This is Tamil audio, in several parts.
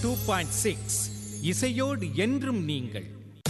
டூ பாயிண்ட் சிக்ஸ் இசையோடு என்றும் நீங்கள்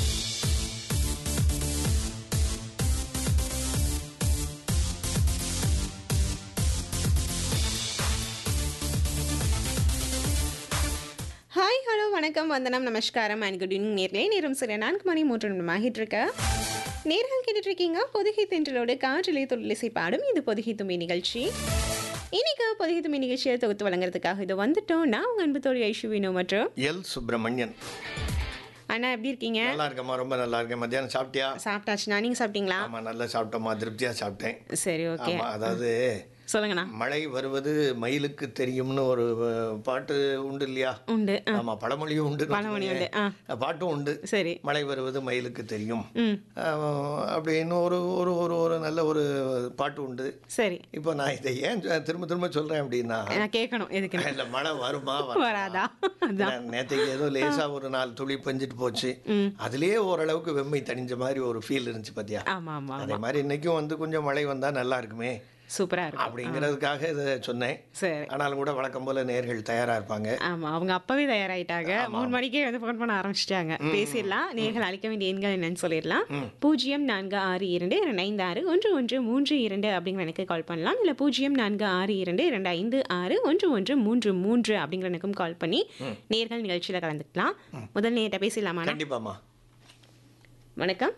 ஹாய் ஹலோ வணக்கம் வந்தனம் நமஸ்காரம் அண்ட் குட் ஈவினிங் நேர்களே நேரம் சில நான்கு மணி மூன்று நிமிடம் ஆகிட்டு இருக்க நேர்கள் கேட்டுட்டு இருக்கீங்க பொதுகை தென்றலோடு காற்றிலே தொழிலிசை பாடும் இது பொதுகை தும்பி நிகழ்ச்சி இன்னைக்கு பொதுகை தும்பி நிகழ்ச்சியை தொகுத்து வழங்குறதுக்காக இது வந்துட்டோம் நான் உங்க அன்பு தோழி ஐஷுவினோ மற்றும் எல் சுப்பிரமணியன் அண்ணா எப்படி இருக்கீங்க நல்லா இருக்கேம்மா ரொம்ப நல்லா இருக்கேன் மத்தியானம் சாப்பிட்டியா சாப்பிட்டாச்சுண்ணா நீங்க சாப்பிட்டீங்களா ஆமா நல்லா சாப்பிட்டோம்மா திருப்தியா சாப்பிட்டேன் சரி ஓகே ஆமா அதாவது சொல்லுங்கண்ணா மழை வருவது மயிலுக்கு தெரியும்னு ஒரு அஹ், பாட்டு உண்டு இல்லையா உண்டு ஆ, ஆமா பழமொழியும் உண்டு பழமொழி உண்டு, ஆ. பாட்டும் உண்டு சரி மழை வருவது மயிலுக்கு தெரியும் ம் அஹ், அப்படின்னு ஒரு ஒரு ஒரு ஒரு நல்ல ஒரு பாட்டு உண்டு சரி இப்போ நான் இதை ஏன் சொ- திரும்ப திரும்ப சொல்றேன் அப்படின்னா நான் கேட்கணும் எதுக்கு இல்ல மழை வருமா வராதா அதான் நான் நேத்தைக்கு ஏதோ லேசா ஒரு நாலு துளி பெஞ்சிட்டு போச்சு அதுலயே ஓரளவுக்கு வெம்மை தணிஞ்ச மாதிரி ஒரு ஃபீல் இருந்துச்சு பாத்தியா ஆமா ஆமா அதே மாதிரி இன்னைக்கும் வந்து கொஞ்சம் மழை வந்தா நல்லா இருக்குமே சூப்பரா இருக்கும் அப்படிங்கிறதுக்காக இதை சொன்னேன் சரி ஆனாலும் கூட வழக்கம் போல நேர்கள் தயாரா இருப்பாங்க ஆமா அவங்க அப்பவே தயாராயிட்டாங்க மூணு மணிக்கே வந்து ஃபோன் பண்ண ஆரம்பிச்சிட்டாங்க பேசிடலாம் நேர்கள் அழைக்க வேண்டிய எண்கள் என்னன்னு சொல்லிடலாம் பூஜ்ஜியம் நான்கு ஆறு இரண்டு இரண்டு ஐந்து ஆறு ஒன்று ஒன்று மூன்று இரண்டு அப்படிங்கிற எனக்கு கால் பண்ணலாம் இல்லை பூஜ்ஜியம் நான்கு ஆறு இரண்டு இரண்டு ஐந்து ஆறு ஒன்று ஒன்று மூன்று மூன்று அப்படிங்கிற எனக்கும் கால் பண்ணி நேர்கள் நிகழ்ச்சியில கலந்துக்கலாம் முதல் நேர்கிட்ட பேசிடலாமா கண்டிப்பாமா வணக்கம்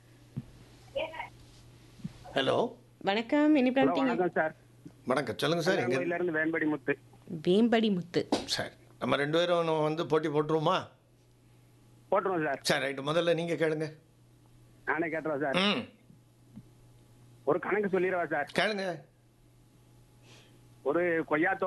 ஹலோ வணக்கம் என்ன ஹலோ பண்ணிட்டீங்க வணக்கம் சார் வணக்கம் சொல்லுங்க சார் எங்க கோயில இருந்து வேம்படி முத்து வேம்படி முத்து சரி நம்ம ரெண்டு பேரும் நம்ம வந்து போட்டி போட்டுருவோமா போட்டுருவோம் சார் சரி ரைட்டு முதல்ல நீங்க கேளுங்க நானே கேட்டுறேன் சார் ம் ஒரு கணக்கு சொல்லிடுவா சார் கேளுங்க ஒரு கொய்யா